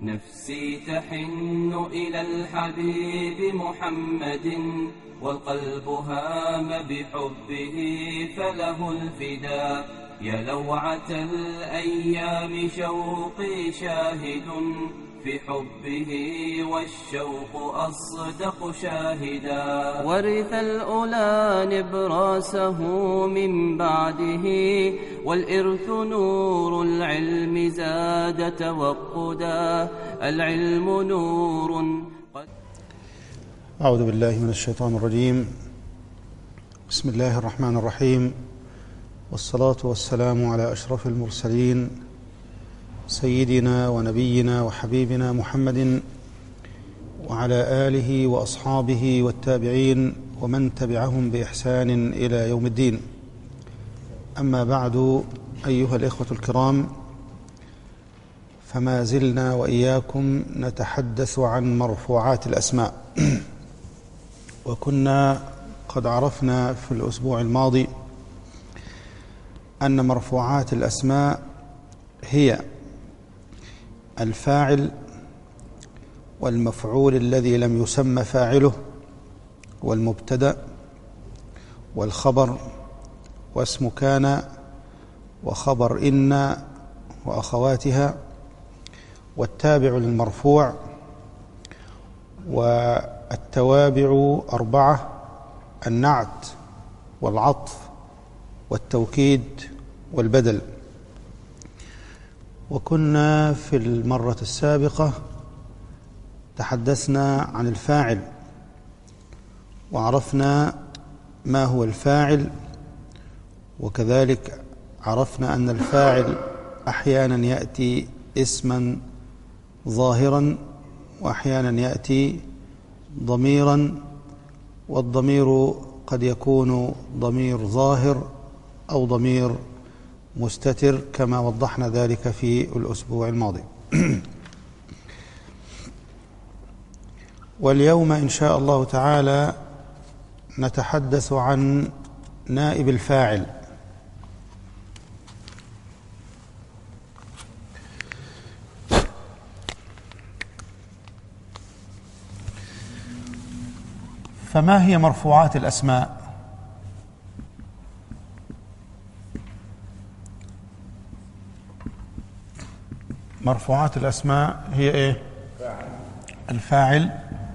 نفسي تحن إلى الحبيب محمد والقلب هام بحبه فله الفداء يا لوعة الأيام شوقي شاهد في حبه والشوق أصدق شاهدا ورث الأولى نبراسه من بعده والإرث نور العلم زاد توقدا العلم نور قد أعوذ بالله من الشيطان الرجيم بسم الله الرحمن الرحيم والصلاة والسلام على أشرف المرسلين سيدنا ونبينا وحبيبنا محمد وعلى آله وأصحابه والتابعين ومن تبعهم بإحسان إلى يوم الدين أما بعد أيها الإخوة الكرام فما زلنا وإياكم نتحدث عن مرفوعات الأسماء وكنا قد عرفنا في الأسبوع الماضي أن مرفوعات الأسماء هي الفاعل والمفعول الذي لم يسمى فاعله والمبتدأ والخبر واسم كان وخبر إن وأخواتها والتابع للمرفوع والتوابع أربعة النعت والعطف والتوكيد والبدل وكنا في المرة السابقة تحدثنا عن الفاعل وعرفنا ما هو الفاعل وكذلك عرفنا أن الفاعل أحيانا يأتي اسما ظاهرا وأحيانا يأتي ضميرا والضمير قد يكون ضمير ظاهر أو ضمير مستتر كما وضحنا ذلك في الأسبوع الماضي واليوم إن شاء الله تعالى نتحدث عن نائب الفاعل فما هي مرفوعات الأسماء مرفوعات الأسماء هي إيه الفاعل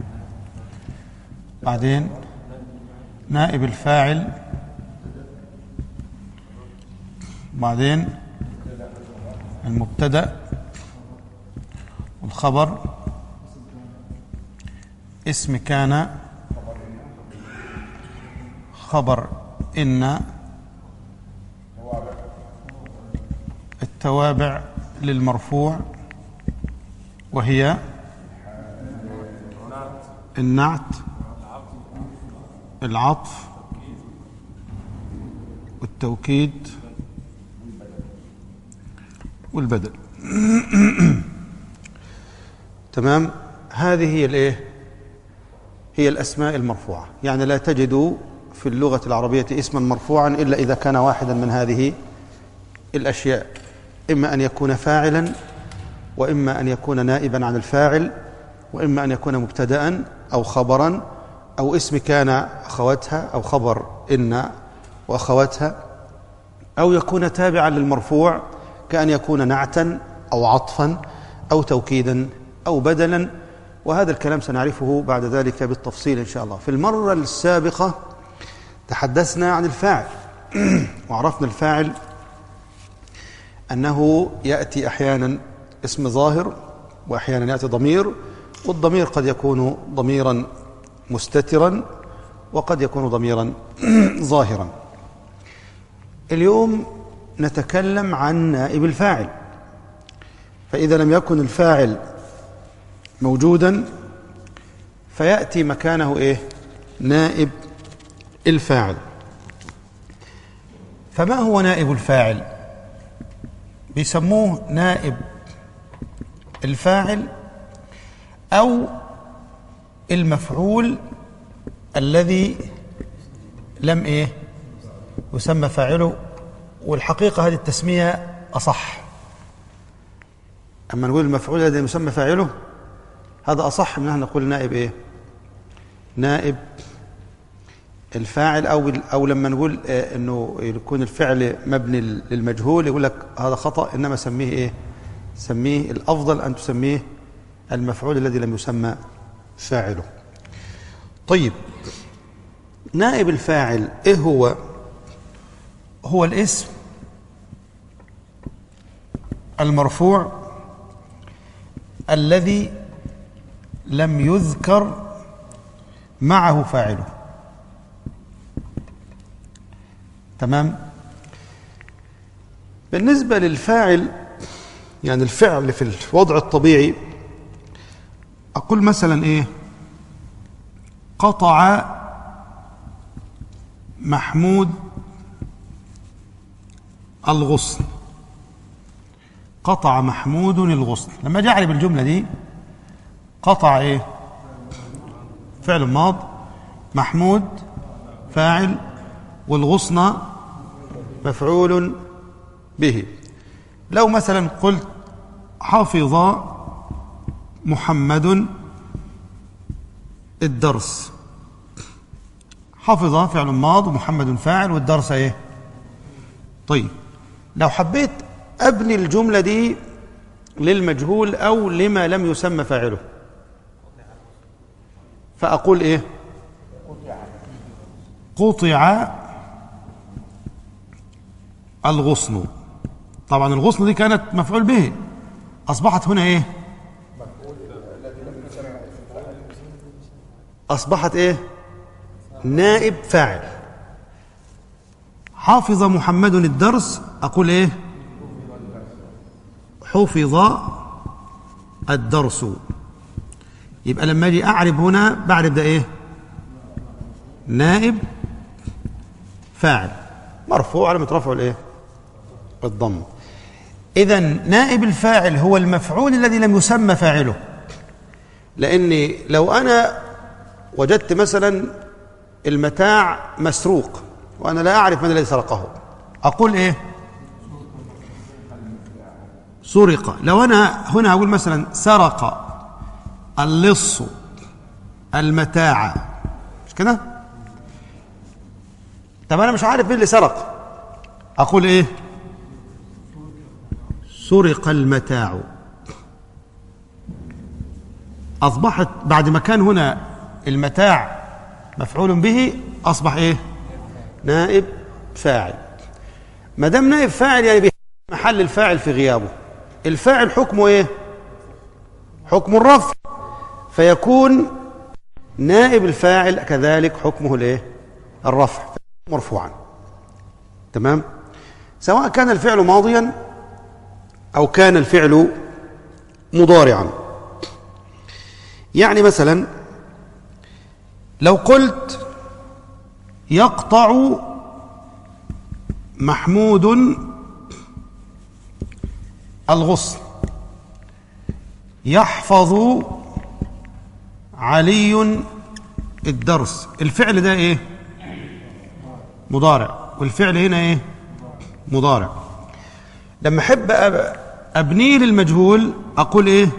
بعدين نائب الفاعل بعدين المبتدأ والخبر اسم كان خبر إن التوابع للمرفوع وهي النعت العطف والتوكيد والبدل تمام هذه هي الايه هي الاسماء المرفوعه يعني لا تجد في اللغه العربيه اسما مرفوعا الا اذا كان واحدا من هذه الاشياء اما ان يكون فاعلا واما ان يكون نائبا عن الفاعل واما ان يكون مبتدا او خبرا او اسم كان اخواتها او خبر ان واخواتها او يكون تابعا للمرفوع كان يكون نعتا او عطفا او توكيدا او بدلا وهذا الكلام سنعرفه بعد ذلك بالتفصيل ان شاء الله في المره السابقه تحدثنا عن الفاعل وعرفنا الفاعل انه ياتي احيانا اسم ظاهر واحيانا ياتي ضمير والضمير قد يكون ضميرا مستترا وقد يكون ضميرا ظاهرا اليوم نتكلم عن نائب الفاعل فاذا لم يكن الفاعل موجودا فياتي مكانه ايه نائب الفاعل فما هو نائب الفاعل بيسموه نائب الفاعل او المفعول الذي لم ايه يسمى فاعله والحقيقه هذه التسميه اصح أما نقول المفعول الذي يسمى فاعله هذا أصح من أن نقول نائب إيه نائب الفاعل أو أو لما نقول آه، إنه يكون الفعل مبني للمجهول يقول لك هذا خطأ إنما سميه إيه سميه الأفضل أن تسميه المفعول الذي لم يسمى فاعله طيب نائب الفاعل إيه هو هو الاسم المرفوع الذي لم يذكر معه فاعله تمام بالنسبة للفاعل يعني الفعل في الوضع الطبيعي أقول مثلا إيه قطع محمود الغصن قطع محمود الغصن لما جاء بالجملة دي قطع ايه فعل ماض محمود فاعل والغصن مفعول به لو مثلا قلت حفظ محمد الدرس حفظ فعل ماض ومحمد فاعل والدرس ايه طيب لو حبيت ابني الجمله دي للمجهول او لما لم يسمى فاعله فاقول ايه قطع الغصن طبعا الغصن دي كانت مفعول به اصبحت هنا ايه اصبحت ايه نائب فاعل حافظ محمد الدرس اقول ايه حفظ الدرس يبقى لما اجي اعرب هنا بعرب ده ايه نائب فاعل مرفوع على مترفع الايه الضم اذا نائب الفاعل هو المفعول الذي لم يسمى فاعله لاني لو انا وجدت مثلا المتاع مسروق وانا لا اعرف من الذي سرقه اقول ايه سرق لو انا هنا اقول مثلا سرق اللص المتاع مش كده طب انا مش عارف مين اللي سرق اقول ايه سرق المتاع اصبحت بعد ما كان هنا المتاع مفعول به اصبح ايه نائب فاعل ما دام نائب فاعل يعني محل الفاعل في غيابه الفاعل حكمه ايه حكم الرفع فيكون نائب الفاعل كذلك حكمه الايه الرفع مرفوعا تمام سواء كان الفعل ماضيا او كان الفعل مضارعا يعني مثلا لو قلت يقطع محمود الغصن يحفظ علي الدرس الفعل ده ايه مضارع والفعل هنا ايه مضارع لما احب ابنيه للمجهول اقول ايه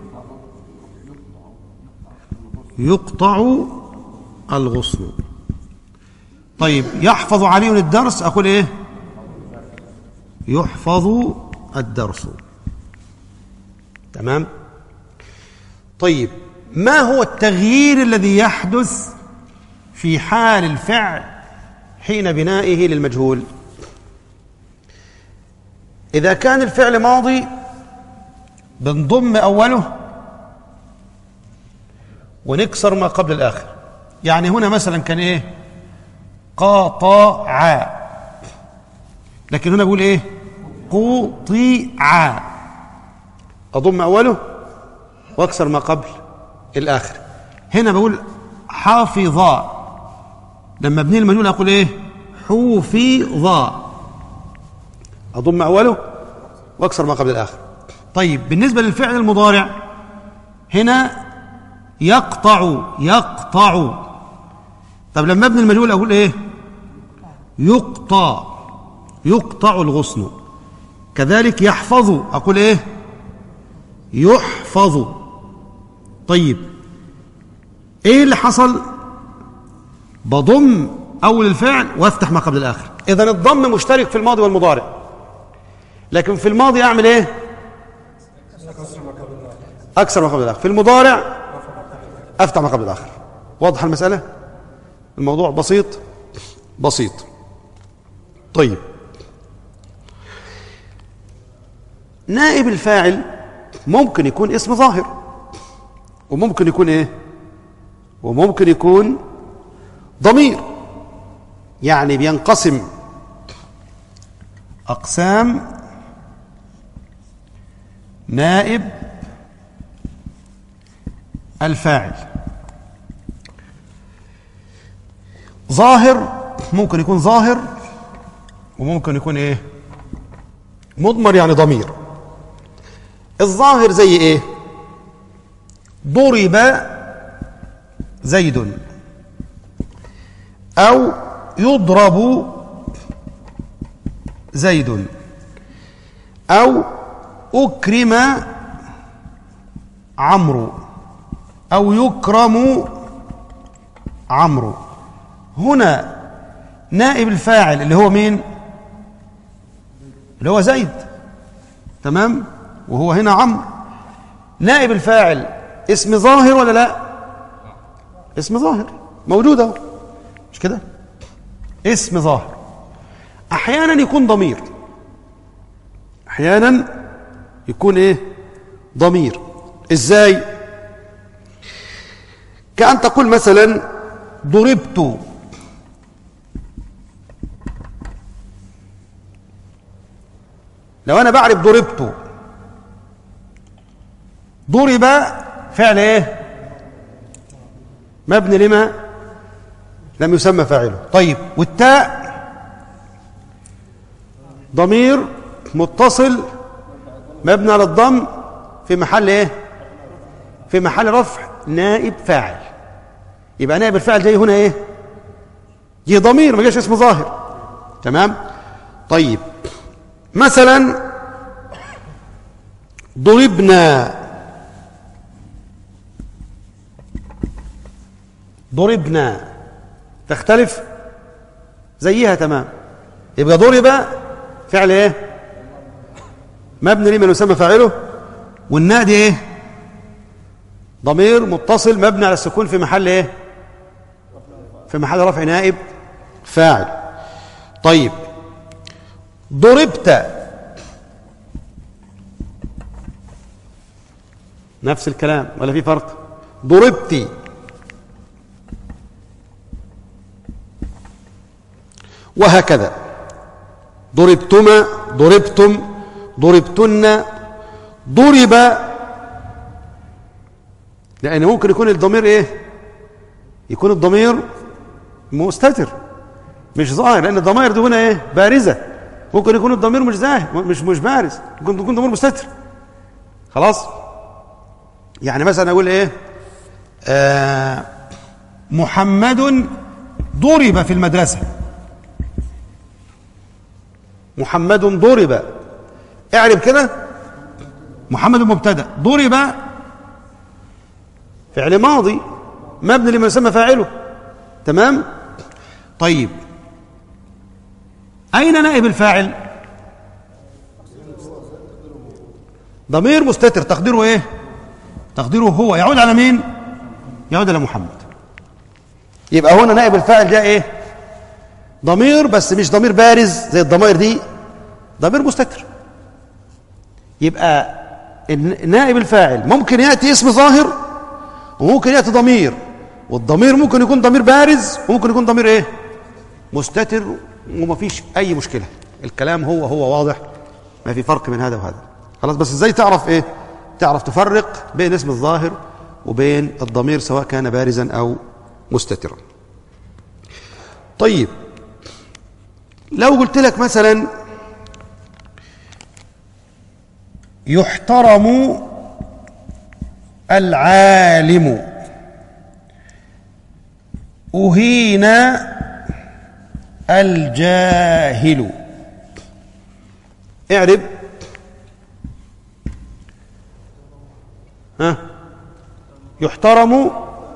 يقطع الغصن طيب يحفظ علي الدرس اقول ايه يحفظ الدرس تمام طيب ما هو التغيير الذي يحدث في حال الفعل حين بنائه للمجهول إذا كان الفعل ماضي بنضم أوله ونكسر ما قبل الآخر يعني هنا مثلا كان إيه قاطع لكن هنا بقول إيه قطيع أضم أوله وأكسر ما قبل الآخر هنا بقول حافظا لما ابني المجهول أقول إيه حوفظا أضم أوله وأكسر ما قبل الآخر طيب بالنسبة للفعل المضارع هنا يقطع يقطع طب لما ابني المجهول أقول إيه يقطع يقطع الغصن كذلك يحفظ أقول إيه يحفظ طيب ايه اللي حصل بضم اول الفعل وافتح ما قبل الاخر اذا الضم مشترك في الماضي والمضارع لكن في الماضي اعمل ايه اكثر ما قبل الاخر في المضارع افتح ما قبل الاخر واضحه المساله الموضوع بسيط بسيط طيب نائب الفاعل ممكن يكون اسم ظاهر وممكن يكون ايه وممكن يكون ضمير يعني بينقسم اقسام نائب الفاعل ظاهر ممكن يكون ظاهر وممكن يكون ايه مضمر يعني ضمير الظاهر زي ايه ضرب زيد او يضرب زيد او اكرم عمرو او يكرم عمرو هنا نائب الفاعل اللي هو مين اللي هو زيد تمام وهو هنا عمرو نائب الفاعل اسم ظاهر ولا لا اسم ظاهر موجود اهو مش كده اسم ظاهر احيانا يكون ضمير احيانا يكون ايه ضمير ازاي كأن تقول مثلا ضربت لو انا بعرف ضربت ضرب فعل ايه مبني لما لم يسمى فاعله طيب والتاء ضمير متصل مبني على الضم في محل ايه في محل رفع نائب فاعل يبقى نائب الفاعل جاي هنا ايه جه ضمير ما جاش اسم ظاهر تمام طيب مثلا ضربنا ضربنا تختلف زيها تمام يبقى ضرب فعل ايه مبني لمن يسمى فاعله والناء دي ايه ضمير متصل مبني على السكون في محل ايه في محل رفع نائب فاعل طيب ضربت نفس الكلام ولا في فرق ضربتي وهكذا ضربتما ضربتم ضربتن ضرب لأن ممكن يكون الضمير إيه يكون الضمير مستتر مش ظاهر لأن الضمائر دي هنا إيه بارزة ممكن يكون الضمير مش ظاهر مش مش بارز ممكن يكون ضمير مستتر خلاص يعني مثلا أقول إيه آه محمد ضرب في المدرسة محمد ضرب اعرف كده محمد مبتدا ضرب فعل ماضي مبني لما يسمى فاعله تمام طيب اين نائب الفاعل ضمير مستتر تقديره ايه تقديره هو يعود على مين يعود على محمد يبقى هنا نائب الفاعل جاء ايه ضمير بس مش ضمير بارز زي الضمائر دي ضمير مستتر يبقى نائب الفاعل ممكن ياتي اسم ظاهر وممكن ياتي ضمير والضمير ممكن يكون ضمير بارز وممكن يكون ضمير ايه مستتر وما فيش اي مشكله الكلام هو هو واضح ما في فرق من هذا وهذا خلاص بس ازاي تعرف ايه تعرف تفرق بين اسم الظاهر وبين الضمير سواء كان بارزا او مستترا طيب لو قلت لك مثلا يحترم العالم أهين الجاهل اعرب ها يحترم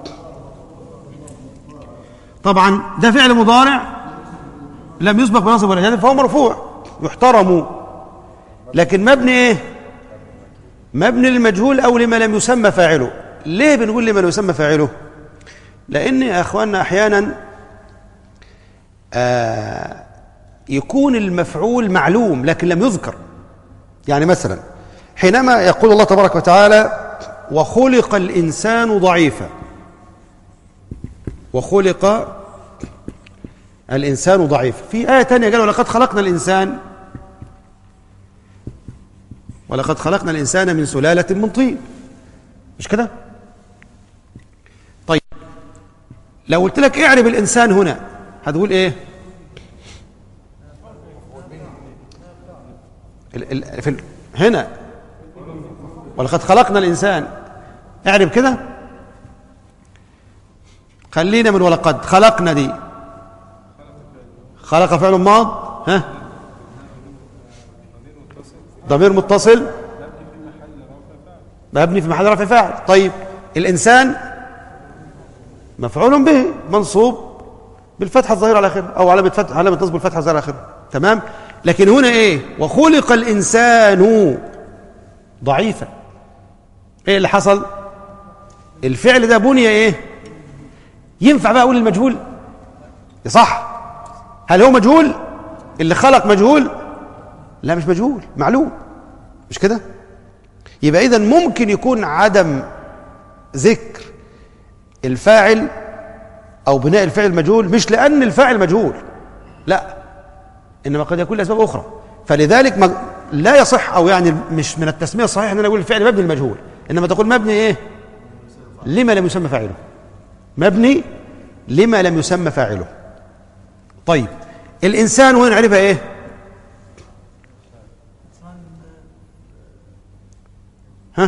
طبعا ده فعل مضارع لم يسبق بنصب ولا جازم فهو مرفوع يحترم لكن مبني ايه مبني للمجهول او لما لم يسمى فاعله ليه بنقول لما لم يسمى فاعله لان يا اخواننا احيانا آه يكون المفعول معلوم لكن لم يذكر يعني مثلا حينما يقول الله تبارك وتعالى وخلق الإنسان ضعيفا وخلق الإنسان ضعيفا في آية تانية قال ولقد خلقنا الإنسان ولقد خلقنا الإنسان من سلالة من طين مش كده طيب لو قلت لك اعرب الإنسان هنا هتقول إيه ال ال في ال هنا ولقد خلقنا الإنسان اعرب كده خلينا من ولقد خلقنا دي خلق فعل ماض ها ضمير متصل مبني في محل رفع فاعل طيب الإنسان مفعول به منصوب بالفتحة الظاهرة على آخره أو علامة فتح علامة نصب الفتحة الظاهرة على آخره تمام لكن هنا إيه وخلق الإنسان ضعيفا إيه اللي حصل الفعل ده بني إيه ينفع بقى أقول المجهول صح هل هو مجهول اللي خلق مجهول لا مش مجهول معلوم مش كده يبقى إذا ممكن يكون عدم ذكر الفاعل أو بناء الفعل مجهول مش لأن الفاعل مجهول لا إنما قد يكون لأسباب أخرى فلذلك ما لا يصح أو يعني مش من التسمية الصحيح أن أنا أقول الفعل مبني المجهول إنما تقول مبني إيه لما لم يسمى فاعله مبني لما لم يسمى فاعله طيب الإنسان وين عرفها إيه ها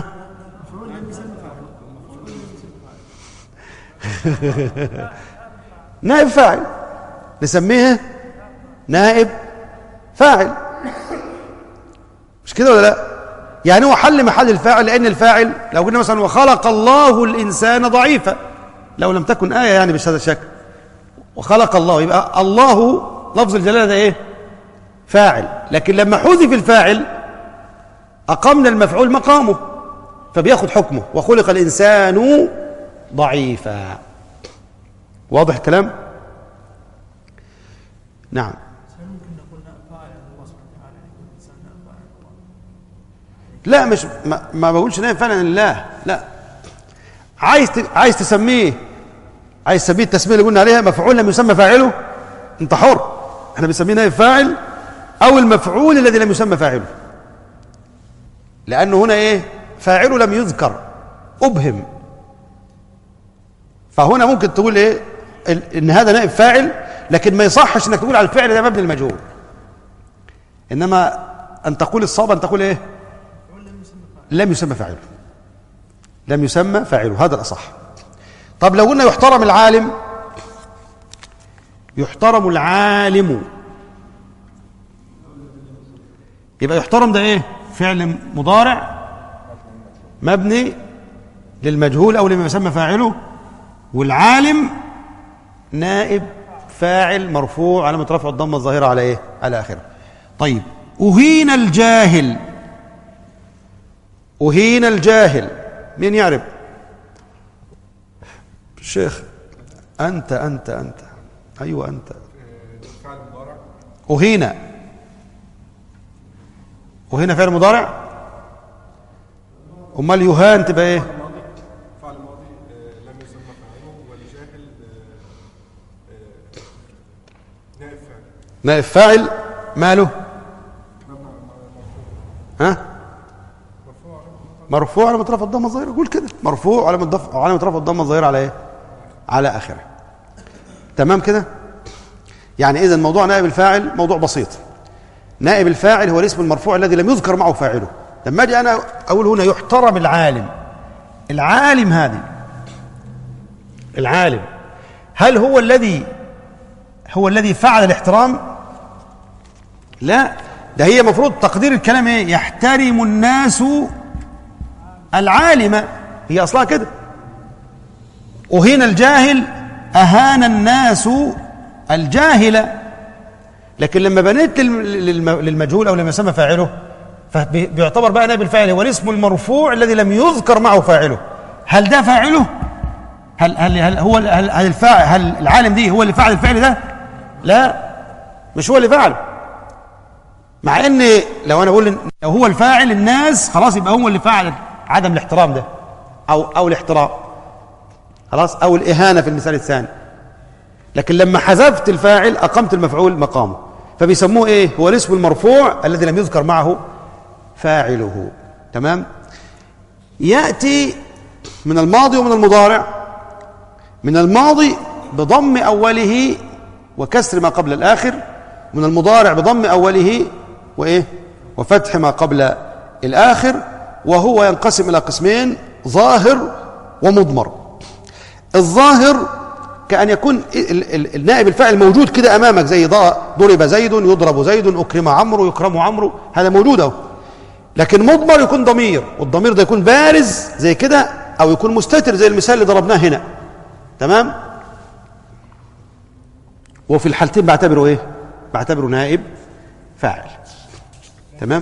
نائب فاعل نسميه نائب فاعل مش كده ولا لا يعني هو حل محل الفاعل لان الفاعل لو قلنا مثلا وخلق الله الانسان ضعيفا لو لم تكن ايه يعني بهذا الشكل وخلق الله يبقى الله لفظ الجلاله ده ايه فاعل لكن لما حذف الفاعل اقمنا المفعول مقامه فبياخد حكمه وخلق الانسان ضعيفا واضح الكلام نعم لا مش ما, ما بقولش نائب فعلا لله لا عايز ت... عايز تسميه عايز تسميه التسميه اللي قلنا عليها مفعول لم يسمى فاعله انت حر احنا بنسميه نائب فاعل او المفعول الذي لم يسمى فاعله لانه هنا ايه فاعله لم يذكر ابهم فهنا ممكن تقول ايه ان هذا نائب فاعل لكن ما يصحش انك تقول على الفعل ده مبني المجهول انما ان تقول الصواب ان تقول ايه لم يسمى فاعله لم يسمى فاعله هذا الاصح طب لو قلنا يحترم العالم يحترم العالم يبقى يحترم ده ايه فعل مضارع مبني للمجهول او لما يسمى فاعله والعالم نائب فاعل مرفوع علامة رفع الضمة الظاهرة على ايه على اخره طيب أهين الجاهل أهين الجاهل مين يعرف الشيخ أنت أنت أنت أيوة أنت أهين أهين فعل مضارع أمال يهان تبقى إيه فعل ماضي آه، لم يسمى فاعله والجاهل آه، آه، نائب فاعل نائب فاعل ماله ها مرفوع على رفع الضمه الظاهره قول كده مرفوع على مضاف على رفع الضمه الظاهره على ايه على اخره تمام كده يعني اذا موضوع نائب الفاعل موضوع بسيط نائب الفاعل هو الاسم المرفوع الذي لم يذكر معه فاعله لما اجي انا اقول هنا يحترم العالم العالم هذه العالم هل هو الذي هو الذي فعل الاحترام لا ده هي مفروض تقدير الكلام ايه يحترم الناس العالم هي اصلها كده وهنا الجاهل اهان الناس الجاهل لكن لما بنيت للم- للم- للمجهول او لما يسمى فاعله فبيعتبر بقى نائب الفاعل هو الاسم المرفوع الذي لم يذكر معه فاعله هل ده فاعله هل هل هل هو هل, هل الفاعل هل العالم دي هو اللي فعل الفعل ده لا مش هو اللي فعله مع ان لو انا بقول إن لو هو الفاعل الناس خلاص يبقى هو اللي فعل عدم الاحترام ده او او الاحترام خلاص او الاهانه في المثال الثاني لكن لما حذفت الفاعل اقمت المفعول مقامه فبيسموه ايه هو الاسم المرفوع الذي لم يذكر معه فاعله تمام ياتي من الماضي ومن المضارع من الماضي بضم اوله وكسر ما قبل الاخر من المضارع بضم اوله وايه وفتح ما قبل الاخر وهو ينقسم الى قسمين ظاهر ومضمر الظاهر كأن يكون ال- ال- النائب الفاعل موجود كده أمامك زي ضا- ضرب زيد يضرب زيد أكرم عمرو يكرم عمرو هذا موجود أهو لكن مضمر يكون ضمير والضمير ده يكون بارز زي كده أو يكون مستتر زي المثال اللي ضربناه هنا تمام وفي الحالتين بعتبره إيه بعتبره نائب فاعل تمام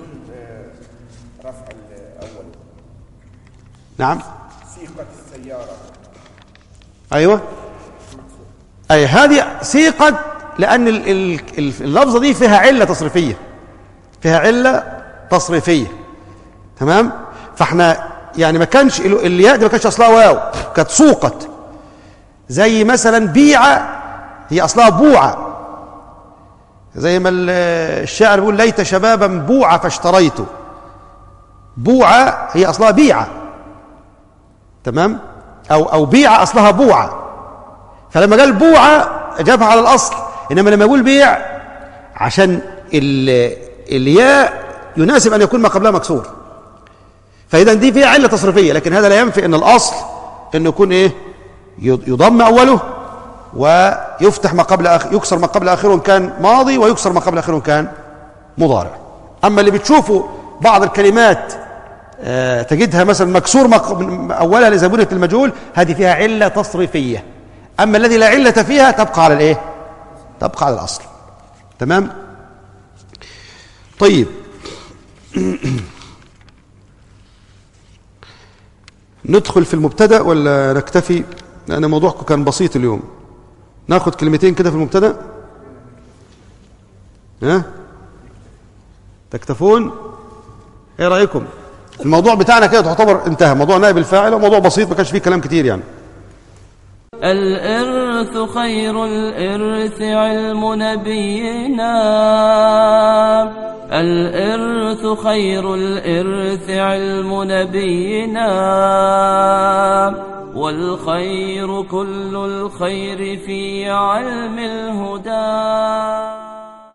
رفع الأول نعم سيقة السيارة ايوه اي هذه سيقت لان ال- ال- ال- اللفظه دي فيها عله تصريفيه فيها عله تصريفيه تمام فاحنا يعني ما كانش ال- الياء دي ما كانش اصلها واو كانت سوقت زي مثلا بيع هي اصلها بوعه زي ما ال- الشاعر بيقول ليت شبابا بوعه فاشتريته بوعه هي اصلها بيعه تمام او او بيعه اصلها بوعه فلما قال بوعه جابها على الاصل انما لما يقول بيع عشان ال- الياء يناسب ان يكون ما قبلها مكسور فاذا دي فيها عله تصريفيه لكن هذا لا ينفي ان الاصل انه يكون ايه يض- يضم اوله ويفتح ما قبل آخر يكسر ما قبل اخره إن كان ماضي ويكسر ما قبل اخره إن كان مضارع اما اللي بتشوفوا بعض الكلمات آه، تجدها مثلا مكسور مق- من- اولها لزبونه المجهول هذه فيها عله تصريفيه اما الذي لا عله فيها تبقى على الايه تبقى على الاصل تمام طيب ندخل في المبتدا ولا نكتفي لان موضوعكم كان بسيط اليوم ناخد كلمتين كده في المبتدا ها تكتفون ايه رايكم الموضوع بتاعنا كده تعتبر انتهى موضوع نائب الفاعل وموضوع بسيط ما كانش فيه كلام كتير يعني الإرث خير الإرث علم نبينا الإرث خير الإرث علم نبينا والخير كل الخير في علم الهدى